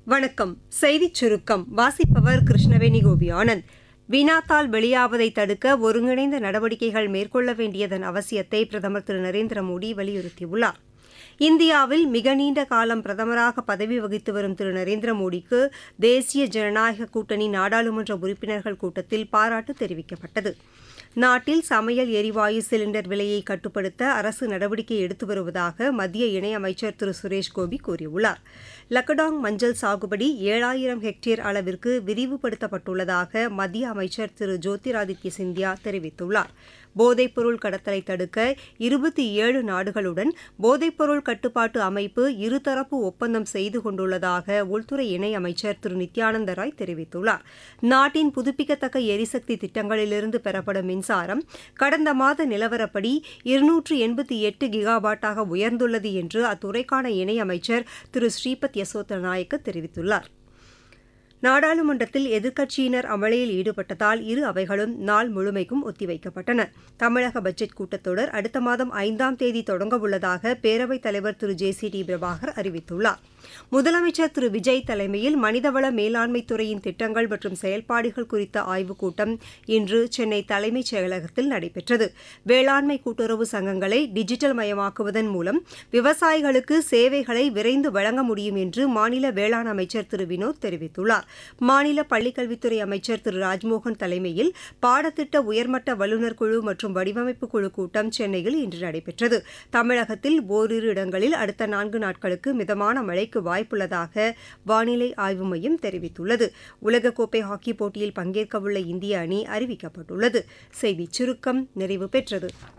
வணக்கம் செய்திச் சுருக்கம் வாசிப்பவர் கிருஷ்ணவேணி கோபி ஆனந்த் வினாத்தால் வெளியாவதை தடுக்க ஒருங்கிணைந்த நடவடிக்கைகள் மேற்கொள்ள வேண்டியதன் அவசியத்தை பிரதமர் திரு நரேந்திர மோடி வலியுறுத்தியுள்ளார் இந்தியாவில் மிக நீண்ட காலம் பிரதமராக பதவி வகித்து வரும் திரு நரேந்திர மோடிக்கு தேசிய ஜனநாயக கூட்டணி நாடாளுமன்ற உறுப்பினர்கள் கூட்டத்தில் பாராட்டு தெரிவிக்கப்பட்டது நாட்டில் சமையல் எரிவாயு சிலிண்டர் விலையை கட்டுப்படுத்த அரசு நடவடிக்கை எடுத்து வருவதாக மத்திய இணையமைச்சர் திரு சுரேஷ் கோபி கூறியுள்ளார் லக்கடாங் மஞ்சள் சாகுபடி ஏழாயிரம் ஹெக்டேர் அளவிற்கு விரிவுபடுத்தப்பட்டுள்ளதாக மத்திய அமைச்சர் திரு ஜோதிராதித்ய சிந்தியா தெரிவித்துள்ளார் போதைப்பொருள் கடத்தலை தடுக்க இருபத்தி ஏழு நாடுகளுடன் போதைப்பொருள் கட்டுப்பாட்டு அமைப்பு இருதரப்பு ஒப்பந்தம் செய்து கொண்டுள்ளதாக உள்துறை இணையமைச்சர் திரு நித்யானந்த ராய் தெரிவித்துள்ளார் நாட்டின் புதுப்பிக்கத்தக்க எரிசக்தி திட்டங்களிலிருந்து பெறப்படும் மின்சாரம் கடந்த மாத நிலவரப்படி இருநூற்று எண்பத்தி எட்டு கிகாவாட்டாக உயர்ந்துள்ளது என்று அத்துறைக்கான இணையமைச்சர் திரு ஸ்ரீபத் யசோத்த நாயக்க தெரிவித்துள்ளார் நாடாளுமன்றத்தில் எதிர்க்கட்சியினர் அமளியில் ஈடுபட்டதால் இரு அவைகளும் நாள் முழுமைக்கும் ஒத்திவைக்கப்பட்டன தமிழக பட்ஜெட் கூட்டத்தொடர் அடுத்த மாதம் ஐந்தாம் தேதி தொடங்கவுள்ளதாக பேரவைத் தலைவர் திரு ஜே சி டி பிரபாகர் அறிவித்துள்ளார் முதலமைச்சர் திரு விஜய் தலைமையில் மனிதவள மேலாண்மை துறையின் திட்டங்கள் மற்றும் செயல்பாடுகள் குறித்த ஆய்வுக் கூட்டம் இன்று சென்னை தலைமைச் செயலகத்தில் நடைபெற்றது வேளாண்மை கூட்டுறவு சங்கங்களை டிஜிட்டல் மயமாக்குவதன் மூலம் விவசாயிகளுக்கு சேவைகளை விரைந்து வழங்க முடியும் என்று மாநில வேளாண் அமைச்சர் திரு வினோத் தெரிவித்துள்ளார் மாநில பள்ளிக்கல்வித்துறை அமைச்சர் திரு ராஜ்மோகன் தலைமையில் பாடத்திட்ட உயர்மட்ட வல்லுநர் குழு மற்றும் வடிவமைப்பு குழு கூட்டம் சென்னையில் இன்று நடைபெற்றது தமிழகத்தில் ஓரிரு இடங்களில் அடுத்த நான்கு நாட்களுக்கு மிதமான மழைக்கு வாய்ப்புள்ளதாக வானிலை ஆய்வு மையம் தெரிவித்துள்ளது உலகக்கோப்பை ஹாக்கி போட்டியில் பங்கேற்கவுள்ள இந்திய அணி அறிவிக்கப்பட்டுள்ளது செய்திச் சுருக்கம் நிறைவு பெற்றது